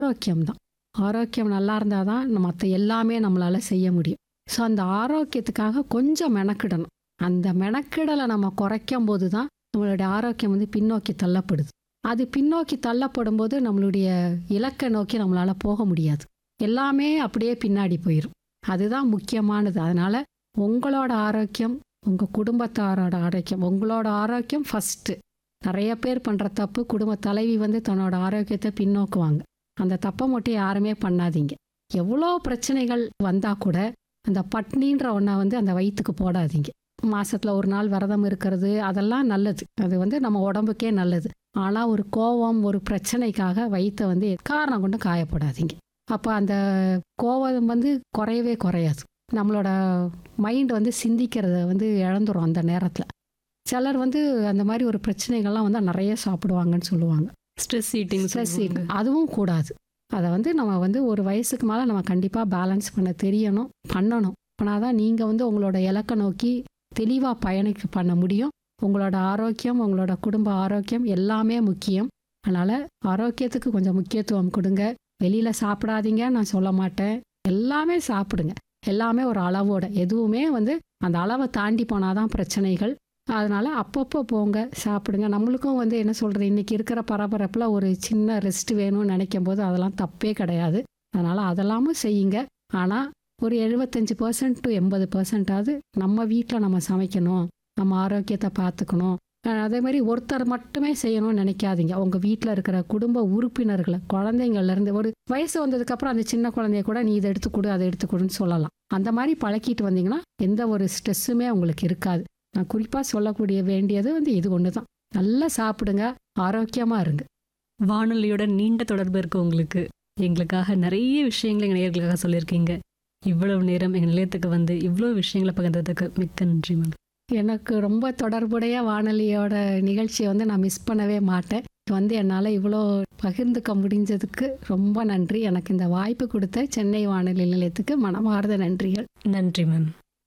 ஆரோக்கியம் தான் ஆரோக்கியம் நல்லா இருந்தால் தான் மற்ற எல்லாமே நம்மளால் செய்ய முடியும் ஸோ அந்த ஆரோக்கியத்துக்காக கொஞ்சம் மெனக்கிடணும் அந்த மெனக்கிடலை நம்ம குறைக்கும் போது தான் நம்மளுடைய ஆரோக்கியம் வந்து பின்னோக்கி தள்ளப்படுது அது பின்னோக்கி தள்ளப்படும் போது நம்மளுடைய இலக்கை நோக்கி நம்மளால் போக முடியாது எல்லாமே அப்படியே பின்னாடி போயிடும் அதுதான் முக்கியமானது அதனால் உங்களோட ஆரோக்கியம் உங்கள் குடும்பத்தாரோட ஆரோக்கியம் உங்களோட ஆரோக்கியம் ஃபஸ்ட்டு நிறைய பேர் பண்ணுற தப்பு குடும்ப தலைவி வந்து தன்னோட ஆரோக்கியத்தை பின்னோக்குவாங்க அந்த தப்பை மட்டும் யாருமே பண்ணாதீங்க எவ்வளோ பிரச்சனைகள் வந்தால் கூட அந்த பட்னின்ற ஒன்றை வந்து அந்த வயிற்றுக்கு போடாதீங்க மாசத்துல ஒரு நாள் விரதம் இருக்கிறது அதெல்லாம் நல்லது அது வந்து நம்ம உடம்புக்கே நல்லது ஆனால் ஒரு கோவம் ஒரு பிரச்சனைக்காக வயிற்றை வந்து காரணம் கொண்டு காயப்படாதீங்க அப்போ அந்த கோவம் வந்து குறையவே குறையாது நம்மளோட மைண்ட் வந்து சிந்திக்கிறத வந்து இழந்துரும் அந்த நேரத்தில் சிலர் வந்து அந்த மாதிரி ஒரு பிரச்சனைகள்லாம் வந்து நிறைய சாப்பிடுவாங்கன்னு சொல்லுவாங்க ஸ்ட்ரெஸ் ஈட்டிங் ஸ்ட்ரெஸ் அதுவும் கூடாது அதை வந்து நம்ம வந்து ஒரு வயசுக்கு மேலே நம்ம கண்டிப்பாக பேலன்ஸ் பண்ண தெரியணும் பண்ணணும் பண்ணாதான் நீங்கள் வந்து உங்களோட இலக்கை நோக்கி தெளிவாக பயணிக்க பண்ண முடியும் உங்களோட ஆரோக்கியம் உங்களோட குடும்ப ஆரோக்கியம் எல்லாமே முக்கியம் அதனால் ஆரோக்கியத்துக்கு கொஞ்சம் முக்கியத்துவம் கொடுங்க வெளியில் சாப்பிடாதீங்க நான் சொல்ல மாட்டேன் எல்லாமே சாப்பிடுங்க எல்லாமே ஒரு அளவோட எதுவுமே வந்து அந்த அளவை தாண்டி போனாதான் பிரச்சனைகள் அதனால அப்பப்போ போங்க சாப்பிடுங்க நம்மளுக்கும் வந்து என்ன சொல்கிறது இன்னைக்கு இருக்கிற பரபரப்பில் ஒரு சின்ன ரெஸ்ட் வேணும்னு நினைக்கும் போது அதெல்லாம் தப்பே கிடையாது அதனால் அதெல்லாமும் செய்யுங்க ஆனால் ஒரு எழுபத்தஞ்சு பர்சன்ட் டு எண்பது பர்சன்டாவது நம்ம வீட்டில் நம்ம சமைக்கணும் நம்ம ஆரோக்கியத்தை பார்த்துக்கணும் அஹ் அதே மாதிரி ஒருத்தர் மட்டுமே செய்யணும்னு நினைக்காதீங்க உங்கள் வீட்டில் இருக்கிற குடும்ப உறுப்பினர்களை குழந்தைங்கள்லேருந்து ஒரு வயசு வந்ததுக்கப்புறம் அந்த சின்ன குழந்தைய கூட நீ இதை எடுத்துக்கொடு அதை எடுத்துக்கொடுன்னு சொல்லலாம் அந்த மாதிரி பழக்கிட்டு வந்தீங்கன்னா எந்த ஒரு ஸ்ட்ரெஸ்ஸுமே உங்களுக்கு இருக்காது நான் குறிப்பாக சொல்லக்கூடிய வேண்டியது வந்து இது ஒன்று தான் நல்லா சாப்பிடுங்க ஆரோக்கியமாக இருங்க வானொலியோட நீண்ட தொடர்பு இருக்கு உங்களுக்கு எங்களுக்காக நிறைய விஷயங்களை எங்கள் நேயர்களுக்காக சொல்லியிருக்கீங்க இவ்வளவு நேரம் எங்கள் நிலையத்துக்கு வந்து இவ்வளோ விஷயங்களை பகிர்ந்ததுக்கு மிக்க நன்றி மேம் எனக்கு ரொம்ப தொடர்புடைய வானொலியோட நிகழ்ச்சியை வந்து நான் மிஸ் பண்ணவே மாட்டேன் வந்து என்னால் இவ்வளோ பகிர்ந்துக்க முடிஞ்சதுக்கு ரொம்ப நன்றி எனக்கு இந்த வாய்ப்பு கொடுத்த சென்னை வானொலி நிலையத்துக்கு மனமார்ந்த நன்றிகள் நன்றி மேம்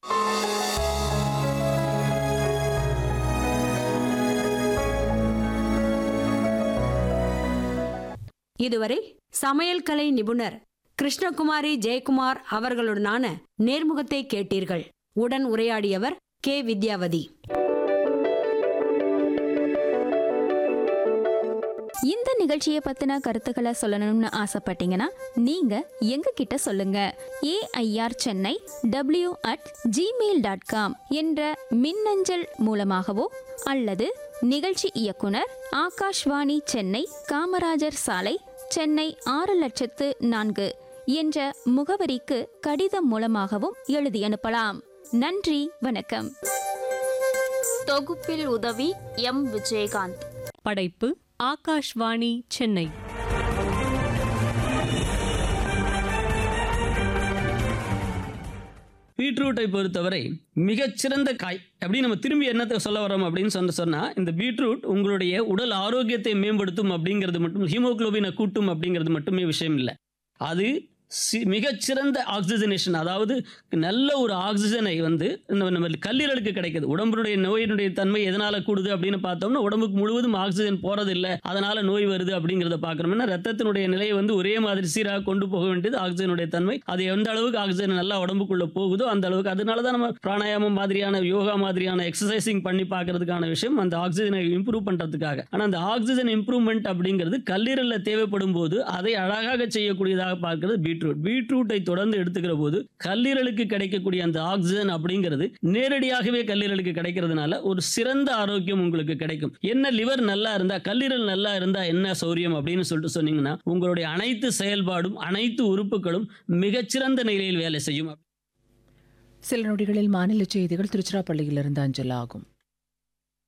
இதுவரை சமையல் கலை நிபுணர் கிருஷ்ணகுமாரி ஜெயக்குமார் அவர்களுடனான நேர்முகத்தை கேட்டீர்கள் உடன் உரையாடியவர் கே வித்யாவதி இந்த நிகழ்ச்சியை பத்தின கருத்துக்களை சொல்லணும்னு ஆசைப்பட்டீங்கன்னா நீங்க எங்க கிட்ட சொல்லுங்க AIR Chennai W at Gmail dot com என்ற மின்னஞ்சல் மூலமாகவோ அல்லது நிகழ்ச்சி இயக்குனர் ஆகாஷ்வாணி சென்னை காமராஜர் சாலை சென்னை ஆறு லட்சத்து நான்கு என்ற முகவரிக்கு கடிதம் மூலமாகவும் எழுதி அனுப்பலாம் நன்றி வணக்கம் தொகுப்பில் உதவி எம் விஜயகாந்த் படைப்பு ஆகாஷ்வாணி சென்னை பீட்ரூட்டை பொறுத்தவரை மிகச்சிறந்த காய் அப்படி நம்ம திரும்பி என்னத்தை சொல்ல வரோம் அப்படின்னு சொன்ன சொன்னால் இந்த பீட்ரூட் உங்களுடைய உடல் ஆரோக்கியத்தை மேம்படுத்தும் அப்படிங்கிறது மட்டும் ஹீமோகுளோபினை கூட்டும் அப்படிங்கிறது மட்டுமே விஷயம் இல்லை அது சி மிகச்சிறந்த ஆக்சிஜனேஷன் அதாவது நல்ல ஒரு ஆக்சிஜனை வந்து நம்ம நம்ம கல்லீரலுக்கு கிடைக்குது உடம்புடைய நோயினுடைய தன்மை எதனால் கூடுது அப்படின்னு பார்த்தோம்னா உடம்புக்கு முழுவதும் ஆக்சிஜன் போகிறதில்லை அதனால் நோய் வருது அப்படிங்கிறத பார்க்குறோம்னா ரத்தத்தினுடைய நிலையை வந்து ஒரே மாதிரி சீராக கொண்டு போக வேண்டியது ஆக்சிஜனுடைய தன்மை அது எந்த அளவுக்கு ஆக்சிஜன் நல்லா உடம்புக்குள்ளே போகுதோ அந்த அளவுக்கு அதனால தான் நம்ம பிராணாயாமம் மாதிரியான யோகா மாதிரியான எக்ஸசைசிங் பண்ணி பார்க்கறதுக்கான விஷயம் அந்த ஆக்சிஜனை இம்ப்ரூவ் பண்ணுறதுக்காக ஆனால் அந்த ஆக்சிஜன் இம்ப்ரூவ்மெண்ட் அப்படிங்கிறது கல்லீரலில் தேவைப்படும் போது அதை அழகாக செய்யக்கூடியதாக பார்க்கிறது பீட்ரூட் பீட்ரூட்டை தொடர்ந்து எடுத்துக்கிற போது கல்லீரலுக்கு கிடைக்கக்கூடிய அந்த ஆக்சிஜன் அப்படிங்கிறது நேரடியாகவே கல்லீரலுக்கு கிடைக்கிறதுனால ஒரு சிறந்த ஆரோக்கியம் உங்களுக்கு கிடைக்கும் என்ன லிவர் நல்லா இருந்தா கல்லீரல் நல்லா இருந்தா என்ன சௌரியம் அப்படின்னு சொல்லிட்டு சொன்னீங்கன்னா உங்களுடைய அனைத்து செயல்பாடும் அனைத்து உறுப்புகளும் மிகச்சிறந்த நிலையில் வேலை செய்யும் சில நொடிகளில் மாநில செய்திகள் திருச்சிராப்பள்ளியிலிருந்து அஞ்சலாகும்